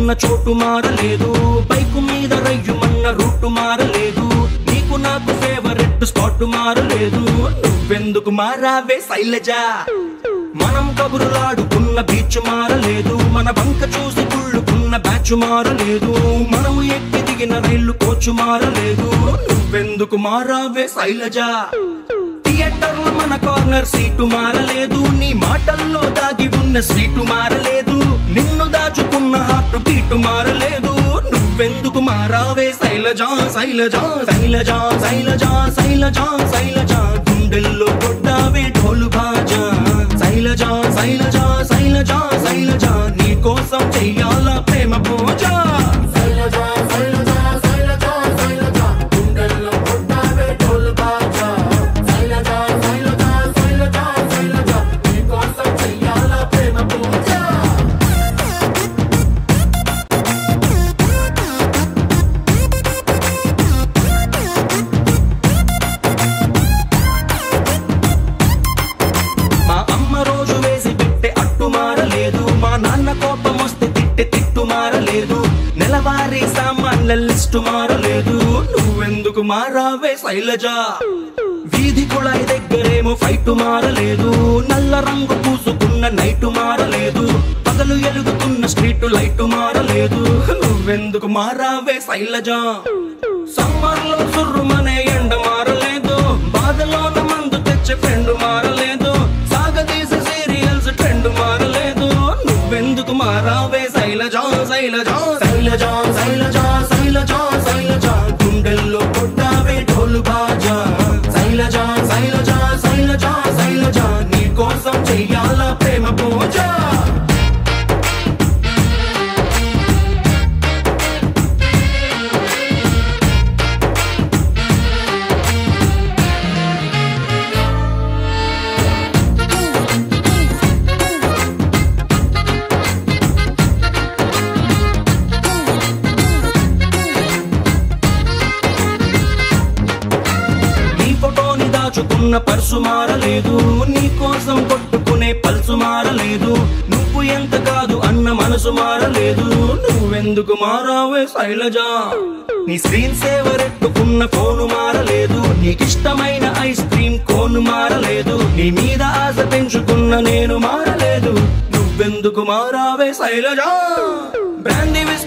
ఉన్న చోటు మారలేదు బైకు మీద రయ్యుమన్న రూటు మారలేదు నీకు నాకు ఫేవరెట్ స్పాట్ మారలేదు నువ్వెందుకు మారావే శైలజా మనం కబురులాడుకున్న బీచ్ మారలేదు మన బంక చూసి కుళ్ళుకున్న బ్యాచ్ మారలేదు మనం ఎక్కి దిగిన రైలు కోచ్ మారలేదు నువ్వెందుకు మారావే శైలజా థియేటర్ లో మన కార్నర్ సీటు మారలేదు నీ మాటల్లో దాగి ఉన్న సీటు మారలేదు నిన్ను దాచుకున్న హార్ట్ బీటు మారలేదు నువ్వెందుకు మారావే శైలజా శైలజా శైలజా శైలజా శైలజా శైలజా గుండెల్లో కొట్టావే ఢోలు బాజా శైలజా శైలజా శైలజా శైలజా నీ కోసం చెయ్యాలా ప్రేమ పూజ శైలజా శైలజా శైలజా శైలజా గుండెల్లో కొట్టావే ఢోలు బాజా శైలజా శైలజా శైలజా శైలజా నీకోసం చెయ్యాల ప్రేమ పూజ మా అమ్మ రోజు వేసి పెట్టే అట్టు మారలేదు మా నాన్న కోపం వస్తే తిట్టే తిట్టు మారలేదు నెలవారీ సామాన్ల లిస్టు మారలేదు నువ్వెందుకు మారావే శైలజా వీధి కుళాయి దగ్గరేమో ఫైట్ మారలేదు నల్ల రంగు పూసుకున్న నైటు మారలేదు పగలు ఎలుగుతున్న స్ట్రీట్ లైట్ మారలేదు నువ్వెందుకు మారావే శైలజా సమ్మర్ లో సుర్రుమనే ఎండ మారలేదు బాధలోన మందు తెచ్చే ఫ్రెండ్ మారలేదు సాగదీసే సీరియల్స్ ట్రెండ్ మారలేదు నువ్వెందుకు మారావే శైలజా శైలజా శైలజా శైలజా శైలజా శైలజా గుండెల్లో కొట్టావే ఢోలు బాజా శైలజా శైలజా శైలజా శైలజా నీ కోసం చెయ్యాల ప్రేమ పూజ నీ ఫోటోని దాచుకున్న పర్సు మారలేదు నీ కోసం కొట్టుకునే పల్సు మారలేదు నువ్వు ఎంత కాదు అన్న మనసు మారలేదు నువ్వెందుకు మారావే శైలజా నీ స్క్రీన్ సేవర్ ఎట్టుకున్న ఫోను మారలేదు నీకిష్టమైన ఐస్ క్రీమ్ కోను మారలేదు నీ మీద ఆశ పెంచుకున్న నేను మారలేదు నువ్వెందుకు మారావే శైలజా బ్రాంది